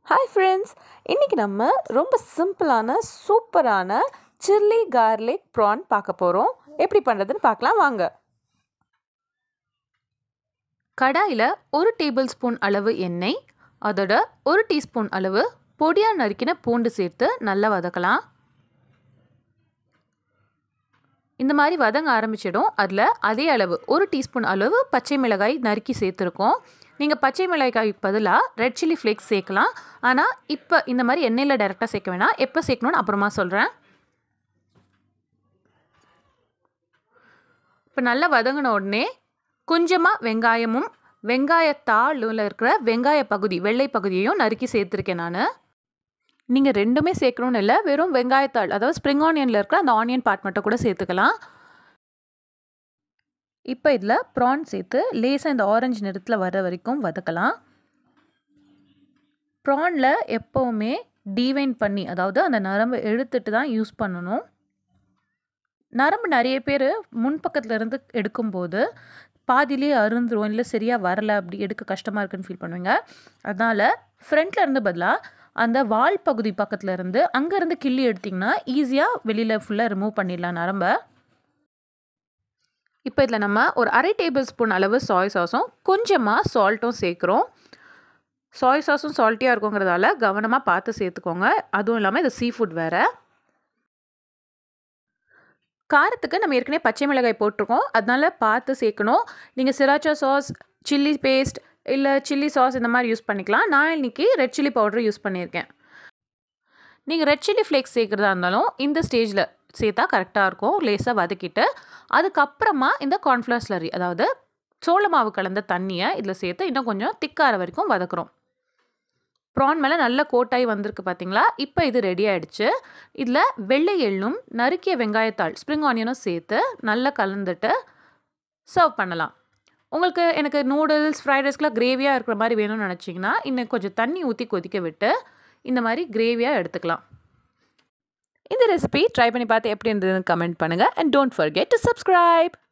hi friends இன்றைக்கி நம்ம ரொம்ப சிம்பிளான சூப்பரான சில்லி கார்லிக் ப்ரான் பார்க்க போகிறோம் எப்படி பண்ணுறதுன்னு பார்க்கலாம் வாங்க கடாயில் ஒரு டேபிள் ஸ்பூன் அளவு எண்ணெய் அதோட ஒரு டீஸ்பூன் அளவு பொடியாக நறுக்கின பூண்டு சேர்த்து நல்லா வதக்கலாம் இந்த மாதிரி வதங்க ஆரம்பிச்சிடும் அதில் அதே அளவு ஒரு டீஸ்பூன் அளவு பச்சை மிளகாய் நறுக்கி சேர்த்துருக்கோம் நீங்கள் பச்சை மிளகாய்க்கு பதிலாக ரெட் சில்லி ஃப்ளேக்ஸ் சேர்க்கலாம் ஆனால் இப்போ இந்த மாதிரி எண்ணெயில் டைரெக்டாக சேர்க்க வேணாம் எப்போ சேர்க்கணும்னு அப்புறமா சொல்கிறேன் இப்போ நல்லா வதங்கின உடனே கொஞ்சமாக வெங்காயமும் வெங்காயத்தாளில் இருக்கிற வெங்காய பகுதி வெள்ளை பகுதியையும் நறுக்கி சேர்த்துருக்கேன் நான் நீங்கள் ரெண்டுமே சேர்க்கணும்னு இல்லை வெறும் வெங்காயத்தாள் அதாவது ஸ்ப்ரிங் ஆனியனில் இருக்கிற அந்த ஆனியன் பார்ட் மட்டும் கூட சேர்த்துக்கலாம் இப்போ இதில் ப்ரான் சேர்த்து லேசாக இந்த ஆரஞ்சு நிறத்தில் வர வரைக்கும் வதக்கலாம் ப்ரானில் எப்போவுமே டீவைன் பண்ணி அதாவது அந்த நரம்பு எடுத்துட்டு தான் யூஸ் பண்ணணும் நரம்பு நிறைய பேர் முன்பக்கத்தில் இருந்து எடுக்கும்போது பாதியிலே அருந்துரும் இல்லை சரியாக வரலை அப்படி எடுக்க கஷ்டமாக இருக்குன்னு ஃபீல் பண்ணுவீங்க அதனால் ஃப்ரண்ட்டில் இருந்து பதிலாக அந்த வால் பகுதி பக்கத்தில் இருந்து அங்கேருந்து கிள்ளி எடுத்திங்கன்னா ஈஸியாக வெளியில் ஃபுல்லாக ரிமூவ் பண்ணிடலாம் நரம்பை இப்போ இதில் நம்ம ஒரு அரை டேபிள் ஸ்பூன் அளவு சாய் சாஸும் கொஞ்சமாக சால்ட்டும் சேர்க்குறோம் சாய் சாஸும் சால்ட்டியாக இருக்குங்கிறதால கவனமாக பார்த்து சேர்த்துக்கோங்க அதுவும் இல்லாமல் இது சீ ஃபுட் வேறு காரத்துக்கு நம்ம ஏற்கனவே பச்சை மிளகாய் போட்டிருக்கோம் அதனால் பார்த்து சேர்க்கணும் நீங்கள் சிராச்சா சாஸ் சில்லி பேஸ்ட் இல்லை சில்லி சாஸ் இந்த மாதிரி யூஸ் பண்ணிக்கலாம் நான் இன்றைக்கி ரெட் சில்லி பவுடர் யூஸ் பண்ணியிருக்கேன் நீங்கள் ரெட் சில்லி ஃப்ளேக்ஸ் சேர்க்குறதா இருந்தாலும் இந்த ஸ்டேஜில் சேர்த்தா கரெக்டாக இருக்கும் லேசாக வதக்கிட்டு அதுக்கப்புறமா இந்த கார்ன்ஃப்ளவர் ஸ்லரி அதாவது சோள மாவு கலந்த தண்ணியை இதில் சேர்த்து இன்னும் கொஞ்சம் திக்கார வரைக்கும் வதக்குறோம் ப்ரான் மேலே நல்ல கோட்டாகி வந்திருக்கு பார்த்தீங்களா இப்போ இது ரெடி ஆகிடுச்சு இதில் வெள்ளை எள்ளும் நறுக்கிய வெங்காயத்தாள் ஸ்ப்ரிங் ஆனியனும் சேர்த்து நல்லா கலந்துட்டு சர்வ் பண்ணலாம் உங்களுக்கு எனக்கு நூடுல்ஸ் ஃப்ரைட் ரைஸ்க்குலாம் கிரேவியாக இருக்கிற மாதிரி வேணும்னு நினச்சிங்கன்னா இன்னும் கொஞ்சம் தண்ணி ஊற்றி கொதிக்க விட்டு இந்த மாதிரி கிரேவியாக எடுத்துக்கலாம் இந்த ரெசிபி ட்ரை பண்ணி பார்த்து எப்படி இருந்ததுன்னு கமெண்ட் பண்ணுங்கள் and don't forget to subscribe